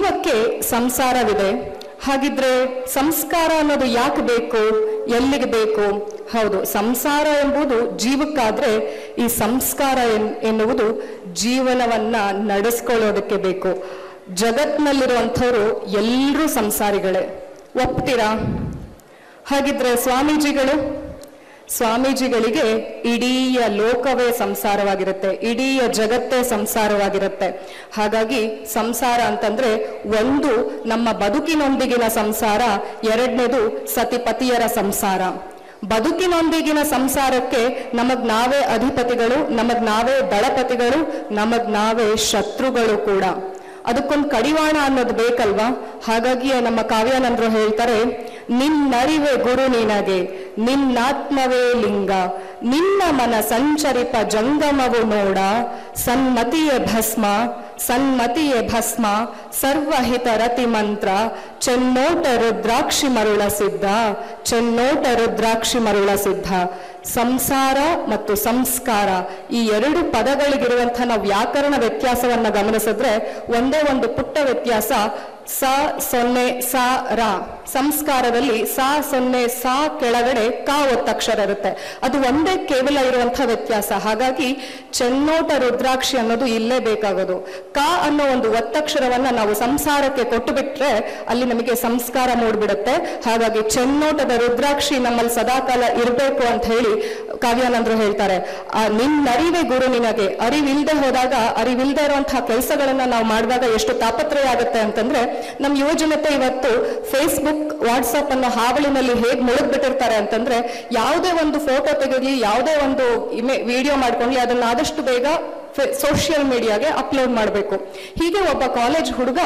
ಜೀವಕ್ಕೆ ಸಂಸಾರವಿದೆ ಹಾಗಿದ್ರೆ ಸಂಸ್ಕಾರ ಅನ್ನೋದು ಯಾಕೆ ಬೇಕು ಎಲ್ಲಿಗೆ ಬೇಕು ಹೌದು ಸಂಸಾರ ಎಂಬುದು ಜೀವಕ್ಕಾದ್ರೆ ಈ ಸಂಸ್ಕಾರ ಎನ್- ಎನ್ನುವುದು ಜೀವನವನ್ನ ನಡೆಸ್ಕೊಳ್ಳೋದಕ್ಕೆ ಬೇಕು ಜಗತ್ನಲ್ಲಿರುವಂಥವ್ರು ಎಲ್ಲರೂ ಸಂಸಾರಿಗಳೇ ಒಪ್ತೀರಾ ಹಾಗಿದ್ರೆ ಸ್ವಾಮೀಜಿಗಳು ಸ್ವಾಮೀಜಿಗಳಿಗೆ ಇಡೀ ಲೋಕವೇ ಸಂಸಾರವಾಗಿರುತ್ತೆ ಇಡೀ ಜಗತ್ತೇ ಸಂಸಾರವಾಗಿರುತ್ತೆ ಹಾಗಾಗಿ ಸಂಸಾರ ಅಂತಂದ್ರೆ ಒಂದು ನಮ್ಮ ಬದುಕಿನೊಂದಿಗಿನ ಸಂಸಾರ ಎರಡನೇದು ಸತಿಪತಿಯರ ಸಂಸಾರ ಬದುಕಿನೊಂದಿಗಿನ ಸಂಸಾರಕ್ಕೆ ನಮಗ್ ನಾವೇ ಅಧಿಪತಿಗಳು ನಮಗ್ ನಾವೇ ದಳಪತಿಗಳು ನಮಗ್ ನಾವೇ ಶತ್ರುಗಳು ಕೂಡ ಅದಕ್ಕೊಂದು ಕಡಿವಾಣ ಅನ್ನೋದು ಬೇಕಲ್ವಾ ಹಾಗಾಗಿ ನಮ್ಮ ಕಾವ್ಯಾನಂದ್ರು ಹೇಳ್ತಾರೆ ನಿನ್ನರಿವೆ ಗುರು ನಿನಗೆ ನಿನ್ನಾತ್ಮವೇ ಲಿಂಗ ನಿನ್ನ ಮನ ಸಂಚರಿಪ ಜಂಗಮವು ನೋಡ ಸನ್ಮತಿಯೇ ಭಸ್ಮ ಸನ್ಮತಿಯೇ ಭಸ್ಮ ಸರ್ವಹಿತ ರತಿ ಮಂತ್ರ ಚೆನ್ನೋಟ ರುದ್ರಾಕ್ಷಿ ಮರುಳ ಸಿದ್ಧ ಚೆನ್ನೋಟ ರುದ್ರಾಕ್ಷಿ ಮರುಳ ಸಿದ್ಧ ಸಂಸಾರ ಮತ್ತು ಸಂಸ್ಕಾರ ಈ ಎರಡು ಪದಗಳಿಗಿರುವಂತಹ ನಾವು ವ್ಯಾಕರಣ ವ್ಯತ್ಯಾಸವನ್ನ ಗಮನಿಸಿದ್ರೆ ಒಂದೇ ಒಂದು ಪುಟ್ಟ ವ್ಯತ್ಯಾಸ ಸ ಸೊನ್ನೆ ಸ ರ ಸಂಸ್ಕಾರದಲ್ಲಿ ಸ ಸೊನ್ನೆ ಸ ಕೆಳಗಡೆ ಕ ಒತ್ತಕ್ಷರ ಇರುತ್ತೆ ಅದು ಒಂದೇ ಕೇವಲ ಇರುವಂತಹ ವ್ಯತ್ಯಾಸ ಹಾಗಾಗಿ ಚೆನ್ನೋಟ ರುದ್ರಾಕ್ಷಿ ಅನ್ನೋದು ಇಲ್ಲೇ ಬೇಕಾಗೋದು ಕ ಅನ್ನೋ ಒಂದು ಒತ್ತಕ್ಷರವನ್ನ ನಾವು ಸಂಸಾರಕ್ಕೆ ಕೊಟ್ಟು ಬಿಟ್ರೆ ಅಲ್ಲಿ ನಮಗೆ ಸಂಸ್ಕಾರ ಮೂಡ್ಬಿಡುತ್ತೆ ಹಾಗಾಗಿ ಚೆನ್ನೋಟದ ರುದ್ರಾಕ್ಷಿ ನಮ್ಮಲ್ಲಿ ಸದಾಕಾಲ ಇರಬೇಕು ಅಂತ ಹೇಳಿ ಕಾವ್ಯಾನಂದ್ರು ಹೇಳ್ತಾರೆ ಆ ನಿನ್ನರಿವೆ ಗುರು ನಿನಗೆ ಅರಿವಿಲ್ದೆ ಹೋದಾಗ ಅರಿವಿಲ್ದೆ ಇರುವಂತಹ ಕೆಲಸಗಳನ್ನ ನಾವು ಮಾಡಿದಾಗ ಎಷ್ಟು ತಾಪತ್ರಯ ಆಗುತ್ತೆ ಅಂತಂದ್ರೆ ನಮ್ಮ ಯುವಜನತೆ ಇವತ್ತು ಫೇಸ್ಬುಕ್ ವಾಟ್ಸಪ್ ಅನ್ನೋ ಹಾವಳಿನಲ್ಲಿ ಹೇಗ್ ಮುಳುಗ್ಬಿಟ್ಟಿರ್ತಾರೆ ಅಂತಂದ್ರೆ ಯಾವುದೇ ಒಂದು ಫೋಟೋ ತೆಗೆದಿ ಯಾವುದೇ ಒಂದು ಇಮೇ ವಿಡಿಯೋ ಮಾಡ್ಕೊಂಡ್ಲಿ ಅದನ್ನ ಆದಷ್ಟು ಬೇಗ ಸೋಷಿಯಲ್ ಮೀಡಿಯಾಗೆ ಅಪ್ಲೋಡ್ ಮಾಡಬೇಕು ಹೀಗೆ ಒಬ್ಬ ಕಾಲೇಜ್ ಹುಡುಗ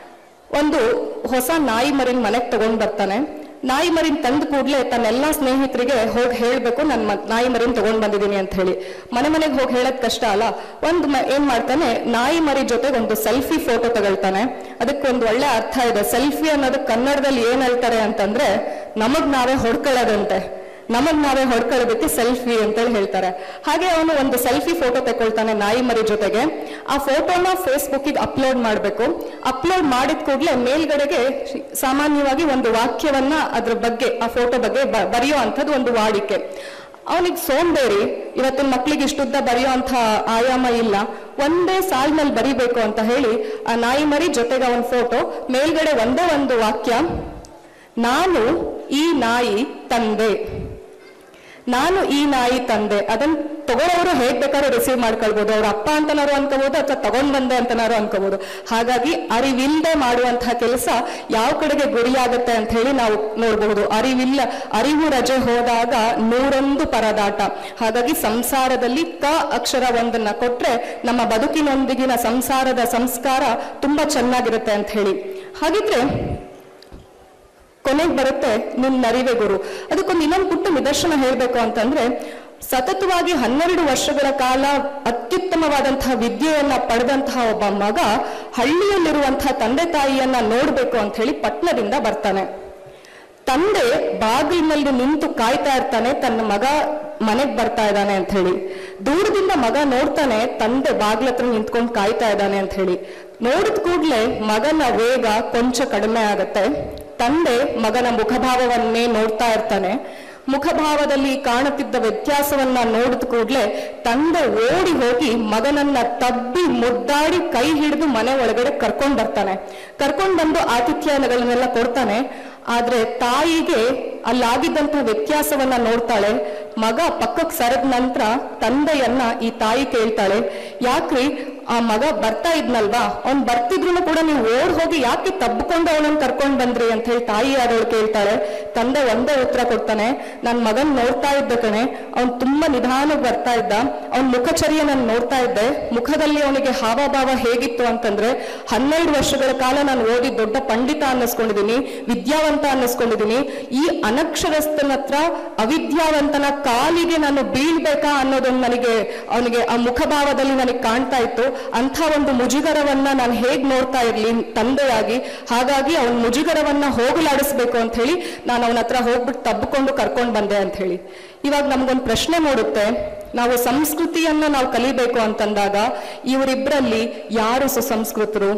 ಒಂದು ಹೊಸ ನಾಯಿ ಮರಿನ್ ಮನೆಗೆ ತಗೊಂಡ್ ಬರ್ತಾನೆ ನಾಯಿ ಮರಿನ್ ತಂದ ಕೂಡಲೇ ತನ್ನೆಲ್ಲಾ ಸ್ನೇಹಿತರಿಗೆ ಹೋಗಿ ಹೇಳ್ಬೇಕು ನನ್ನ ನಾಯಿ ಮರಿನ್ ತಗೊಂಡ್ ಬಂದಿದ್ದೀನಿ ಅಂತ ಹೇಳಿ ಮನೆ ಮನೆಗೆ ಹೋಗಿ ಹೇಳೋದ್ ಕಷ್ಟ ಅಲ್ಲ ಒಂದು ಮ- ಏನ್ ಮಾಡ್ತಾನೆ ನಾಯಿ ಮರಿ ಜೊತೆಗೆ ಒಂದು ಸೆಲ್ಫಿ ಫೋಟೋ ತಗೊಳ್ತಾನೆ ಅದಕ್ಕೆ ಒಂದು ಒಳ್ಳೆ ಅರ್ಥ ಇದೆ ಸೆಲ್ಫಿ ಅನ್ನೋದು ಕನ್ನಡದಲ್ಲಿ ಏನ್ ಹೇಳ್ತಾರೆ ಅಂತಂದ್ರೆ ನಮಗ್ ನಾವೇ ಹೊಡ್ಕೊಳ್ಳೋದಂತೆ ನಮಗ್ ನಾವೇ ಹೊಡ್ಕೊಳ್ಳೋದಕ್ಕೆ ಸೆಲ್ಫಿ ಅಂತೇಳಿ ಹೇಳ್ತಾರೆ ಹಾಗೆ ಅವನು ಒಂದು ಸೆಲ್ಫಿ ಫೋಟೋ ತಗೊಳ್ತಾನೆ ನಾಯಿ ಮರಿ ಜೊತೆಗೆ ಆ ಫೋಟೋನ ಫೇಸ್ಬುಕ್ಕಿಗೆ ಅಪ್ಲೋಡ್ ಮಾಡಬೇಕು ಅಪ್ಲೋಡ್ ಮಾಡಿದ ಕೂಡಲೇ ಮೇಲ್ಗಡೆಗೆ ಸಾಮಾನ್ಯವಾಗಿ ಒಂದು ವಾಕ್ಯವನ್ನ ಅದ್ರ ಬಗ್ಗೆ ಆ ಫೋಟೋ ಬಗ್ಗೆ ಬ- ಬರೆಯೋ ಅಂಥದ್ದು ಒಂದು ವಾಡಿಕೆ ಅವನಿಗೆ ಸೋಂಬೇರಿ ಇವತ್ತಿನ ಮಕ್ಳಿಗೆ ಇಷ್ಟುದ್ದ ಬರೆಯೋ ಅಂತ ಆಯಾಮ ಇಲ್ಲ ಒಂದೇ ಸಾಲಿನಲ್ಲಿ ಬರಿಬೇಕು ಅಂತ ಹೇಳಿ ಆ ನಾಯಿ ಮರಿ ಜೊತೆಗೆ ಅವನ ಫೋಟೋ ಮೇಲ್ಗಡೆ ಒಂದೇ ಒಂದು ವಾಕ್ಯ ನಾನು ಈ ನಾಯಿ ತಂದೆ ನಾನು ಈ ನಾಯಿ ತಂದೆ ಅದನ್ನ ತಗೊಳ್ಳೋರು ಹೇಗ್ ಬೇಕಾದ್ರೂ ರಿಸೀವ್ ಮಾಡ್ಕೊಳ್ಬಹುದು ಅವ್ರ ಅಪ್ಪ ಅಂತನಾರು ಅನ್ಕೋಬಹುದು ಅಥವಾ ತಗೊಂಡ್ ಬಂದೆ ಅಂತನಾರು ಅನ್ಕೋಬಹುದು ಹಾಗಾಗಿ ಅರಿವಿಲ್ಲದೆ ಮಾಡುವಂತಹ ಕೆಲಸ ಯಾವ ಕಡೆಗೆ ಗುರಿಯಾಗುತ್ತೆ ಅಂತ ಹೇಳಿ ನಾವು ನೋಡಬಹುದು ಅರಿವಿಲ್ಲ ಅರಿವು ರಜೆ ಹೋದಾಗ ನೂರೊಂದು ಪರದಾಟ ಹಾಗಾಗಿ ಸಂಸಾರದಲ್ಲಿ ಕ ಅಕ್ಷರ ಒಂದನ್ನ ಕೊಟ್ರೆ ನಮ್ಮ ಬದುಕಿನೊಂದಿಗಿನ ಸಂಸಾರದ ಸಂಸ್ಕಾರ ತುಂಬಾ ಚೆನ್ನಾಗಿರುತ್ತೆ ಅಂತ ಹೇಳಿ ಹಾಗಿದ್ರೆ ಕೊನೆಗೆ ಬರುತ್ತೆ ನಿನ್ನರಿವೆ ಗುರು ಅದಕ್ಕೊಂದು ಇನ್ನೊಂದು ಪುಟ್ಟ ನಿದರ್ಶನ ಹೇಳಬೇಕು ಅಂತಂದ್ರೆ ಸತತವಾಗಿ ಹನ್ನೆರಡು ವರ್ಷಗಳ ಕಾಲ ಅತ್ಯುತ್ತಮವಾದಂತಹ ವಿದ್ಯೆಯನ್ನ ಪಡೆದಂತಹ ಒಬ್ಬ ಮಗ ಹಳ್ಳಿಯಲ್ಲಿರುವಂತಹ ತಂದೆ ತಾಯಿಯನ್ನ ನೋಡ್ಬೇಕು ಅಂತ ಹೇಳಿ ಪಟ್ನದಿಂದ ಬರ್ತಾನೆ ತಂದೆ ಬಾಗಿಲಿನಲ್ಲಿ ನಿಂತು ಕಾಯ್ತಾ ಇರ್ತಾನೆ ತನ್ನ ಮಗ ಮನೆಗ್ ಬರ್ತಾ ಇದ್ದಾನೆ ಅಂತ ಹೇಳಿ ದೂರದಿಂದ ಮಗ ನೋಡ್ತಾನೆ ತಂದೆ ಬಾಗ್ಲ ಹತ್ರ ನಿಂತ್ಕೊಂಡು ಕಾಯ್ತಾ ಇದ್ದಾನೆ ಅಂತ ಹೇಳಿ ನೋಡಿದ ಕೂಡ್ಲೆ ಮಗನ ವೇಗ ಕೊಂಚ ಕಡಿಮೆ ಆಗತ್ತೆ ತಂದೆ ಮಗನ ಮುಖಭಾವವನ್ನೇ ನೋಡ್ತಾ ಇರ್ತಾನೆ ಮುಖಭಾವದಲ್ಲಿ ಕಾಣುತ್ತಿದ್ದ ವ್ಯತ್ಯಾಸವನ್ನ ನೋಡಿದ ಕೂಡ್ಲೆ ತಂದೆ ಓಡಿ ಹೋಗಿ ಮಗನನ್ನ ತಬ್ಬಿ ಮುದ್ದಾಡಿ ಕೈ ಹಿಡಿದು ಮನೆ ಒಳಗಡೆ ಕರ್ಕೊಂಡ್ ಬರ್ತಾನೆ ಕರ್ಕೊಂಡ್ ಬಂದು ಆತಿಥ್ಯಗಳನ್ನೆಲ್ಲ ಕೊಡ್ತಾನೆ ಆದ್ರೆ ತಾಯಿಗೆ ಅಲ್ಲಾಗಿದ್ದಂತಹ ವ್ಯತ್ಯಾಸವನ್ನ ನೋಡ್ತಾಳೆ ಮಗ ಪಕ್ಕಕ್ಕೆ ಸರದ ನಂತರ ತಂದೆಯನ್ನ ಈ ತಾಯಿ ಕೇಳ್ತಾಳೆ ಯಾಕ್ರಿ ಆ ಮಗ ಬರ್ತಾ ಇದ್ನಲ್ವಾ ಅವ್ನ್ ಬರ್ತಿದ್ರು ಕೂಡ ನೀವು ಓಡ್ ಹೋಗಿ ಯಾಕೆ ತಬ್ಕೊಂಡು ಅವನನ್ನ ಕರ್ಕೊಂಡ್ ಬಂದ್ರಿ ಅಂತ ಹೇಳಿ ತಾಯಿ ಆದವಳು ಕೇಳ್ತಾಳೆ ತಂದೆ ಒಂದೇ ಉತ್ತರ ಕೊಡ್ತಾನೆ ನನ್ ಮಗನ್ ನೋಡ್ತಾ ಇದ್ದ ಕಣೆ ಅವ್ನ್ ತುಂಬಾ ನಿಧಾನಕ್ಕೆ ಬರ್ತಾ ಇದ್ದ ಅವ್ನ್ ಮುಖಚರ್ಯ ನಾನು ನೋಡ್ತಾ ಇದ್ದೆ ಮುಖದಲ್ಲಿ ಅವನಿಗೆ ಹಾವಭಾವ ಹೇಗಿತ್ತು ಅಂತಂದ್ರೆ ಹನ್ನೆರಡು ವರ್ಷಗಳ ಕಾಲ ನಾನು ಓದಿ ದೊಡ್ಡ ಪಂಡಿತ ಅನ್ನಿಸ್ಕೊಂಡಿದ್ದೀನಿ ವಿದ್ಯಾವಂತ ಅನ್ನಿಸ್ಕೊಂಡಿದ್ದೀನಿ ಈ ಅನಕ್ಷರಸ್ಥನ ಹತ್ರ ಅವಿದ್ಯಾವಂತನ ಕಾಲಿಗೆ ನಾನು ಬೀಳ್ಬೇಕಾ ಅನ್ನೋದೊಂದು ನನಗೆ ಅವನಿಗೆ ಆ ಮುಖಭಾವದಲ್ಲಿ ನನಗೆ ಕಾಣ್ತಾ ಇತ್ತು ಅಂಥ ಒಂದು ಮುಜುಗರವನ್ನ ನಾನು ಹೇಗ್ ನೋಡ್ತಾ ಇರ್ಲಿ ತಂದೆಯಾಗಿ ಹಾಗಾಗಿ ಅವನ ಮುಜುಗರವನ್ನ ಹೋಗಲಾಡಿಸ್ಬೇಕು ಅಂತ ಹೇಳಿ ನಾನು ಅವನ ಹತ್ರ ಹೋಗ್ಬಿಟ್ಟು ತಬ್ಬಿಕೊಂಡು ಕರ್ಕೊಂಡ್ ಬಂದೆ ಅಂತ ಹೇಳಿ ಇವಾಗ ನಮ್ಗೊಂದು ಪ್ರಶ್ನೆ ಮೂಡುತ್ತೆ ನಾವು ಸಂಸ್ಕೃತಿಯನ್ನ ನಾವು ಕಲಿಬೇಕು ಅಂತಂದಾಗ ಇವರಿಬ್ಬರಲ್ಲಿ ಯಾರು ಸುಸಂಸ್ಕೃತರು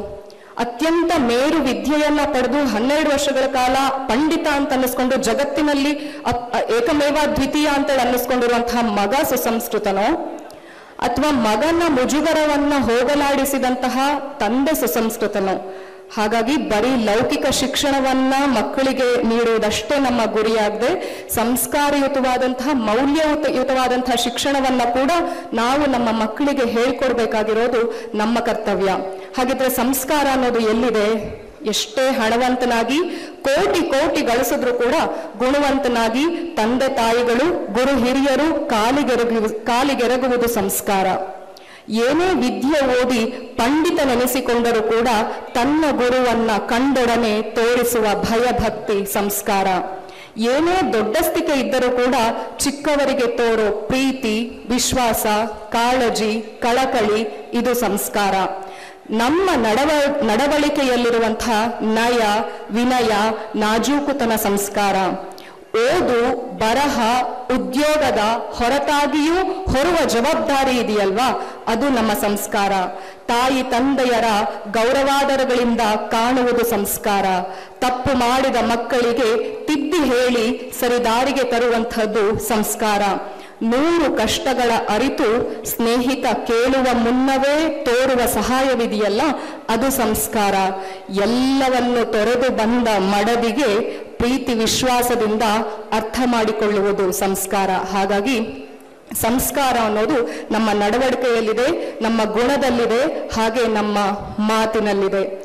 ಅತ್ಯಂತ ಮೇರು ವಿದ್ಯೆಯನ್ನ ಪಡೆದು ಹನ್ನೆರಡು ವರ್ಷಗಳ ಕಾಲ ಪಂಡಿತ ಅಂತ ಅನ್ನಿಸ್ಕೊಂಡು ಜಗತ್ತಿನಲ್ಲಿ ಅಪ್- ಏಕಮೇವ ದ್ವಿತೀಯ ಅಂತೇಳಿ ಅನ್ನಿಸ್ಕೊಂಡಿರುವಂತಹ ಮಗ ಸುಸಂಸ್ಕೃತನೋ ಅಥವಾ ಮಗನ ಮುಜುಗರವನ್ನ ಹೋಗಲಾಡಿಸಿದಂತಹ ತಂದೆ ಸುಸಂಸ್ಕೃತನೋ ಹಾಗಾಗಿ ಬರೀ ಲೌಕಿಕ ಶಿಕ್ಷಣವನ್ನ ಮಕ್ಕಳಿಗೆ ನೀಡುವುದಷ್ಟೇ ನಮ್ಮ ಗುರಿಯಾಗದೆ ಸಂಸ್ಕಾರಯುತವಾದಂತಹ ಮೌಲ್ಯಯುತವಾದಂತಹ ಶಿಕ್ಷಣವನ್ನ ಕೂಡ ನಾವು ನಮ್ಮ ಮಕ್ಕಳಿಗೆ ಹೇಳ್ಕೊಡ್ಬೇಕಾಗಿರೋದು ನಮ್ಮ ಕರ್ತವ್ಯ ಹಾಗಿದ್ರೆ ಸಂಸ್ಕಾರ ಅನ್ನೋದು ಎಲ್ಲಿದೆ ಎಷ್ಟೇ ಹಣವಂತನಾಗಿ ಕೋಟಿ ಕೋಟಿ ಗಳಿಸಿದ್ರು ಕೂಡ ಗುಣವಂತನಾಗಿ ತಂದೆ ತಾಯಿಗಳು ಗುರು ಹಿರಿಯರು ಕಾಲಿಗೆರಗು ಕಾಲಿಗೆರಗುವುದು ಸಂಸ್ಕಾರ ಏನೇ ವಿದ್ಯೆ ಓದಿ ಪಂಡಿತನೆನಿಸಿಕೊಂಡರೂ ಕೂಡ ತನ್ನ ಗುರುವನ್ನ ಕಂಡೊಡನೆ ತೋರಿಸುವ ಭಯಭಕ್ತಿ ಸಂಸ್ಕಾರ ಏನೇ ದೊಡ್ಡಸ್ತಿಕೆ ಇದ್ದರೂ ಕೂಡ ಚಿಕ್ಕವರಿಗೆ ತೋರೋ ಪ್ರೀತಿ ವಿಶ್ವಾಸ ಕಾಳಜಿ ಕಳಕಳಿ ಇದು ಸಂಸ್ಕಾರ ನಮ್ಮ ನಡವ ನಡವಳಿಕೆಯಲ್ಲಿರುವಂತಹ ನಯ ವಿನಯ ನಾಜೂಕುತನ ಸಂಸ್ಕಾರ ಓದು ಬರಹ ಉದ್ಯೋಗದ ಹೊರತಾಗಿಯೂ ಹೊರುವ ಜವಾಬ್ದಾರಿ ಇದೆಯಲ್ವಾ ಅದು ನಮ್ಮ ಸಂಸ್ಕಾರ ತಾಯಿ ತಂದೆಯರ ಗೌರವಾದರಗಳಿಂದ ಕಾಣುವುದು ಸಂಸ್ಕಾರ ತಪ್ಪು ಮಾಡಿದ ಮಕ್ಕಳಿಗೆ ತಿದ್ದಿ ಹೇಳಿ ಸರಿದಾರಿಗೆ ತರುವಂಥದ್ದು ಸಂಸ್ಕಾರ ನೂರು ಕಷ್ಟಗಳ ಅರಿತು ಸ್ನೇಹಿತ ಕೇಳುವ ಮುನ್ನವೇ ತೋರುವ ಸಹಾಯವಿದೆಯಲ್ಲ ಅದು ಸಂಸ್ಕಾರ ಎಲ್ಲವನ್ನು ತೊರೆದು ಬಂದ ಮಡದಿಗೆ ಪ್ರೀತಿ ವಿಶ್ವಾಸದಿಂದ ಅರ್ಥ ಮಾಡಿಕೊಳ್ಳುವುದು ಸಂಸ್ಕಾರ ಹಾಗಾಗಿ ಸಂಸ್ಕಾರ ಅನ್ನೋದು ನಮ್ಮ ನಡವಳಿಕೆಯಲ್ಲಿದೆ ನಮ್ಮ ಗುಣದಲ್ಲಿದೆ ಹಾಗೆ ನಮ್ಮ ಮಾತಿನಲ್ಲಿದೆ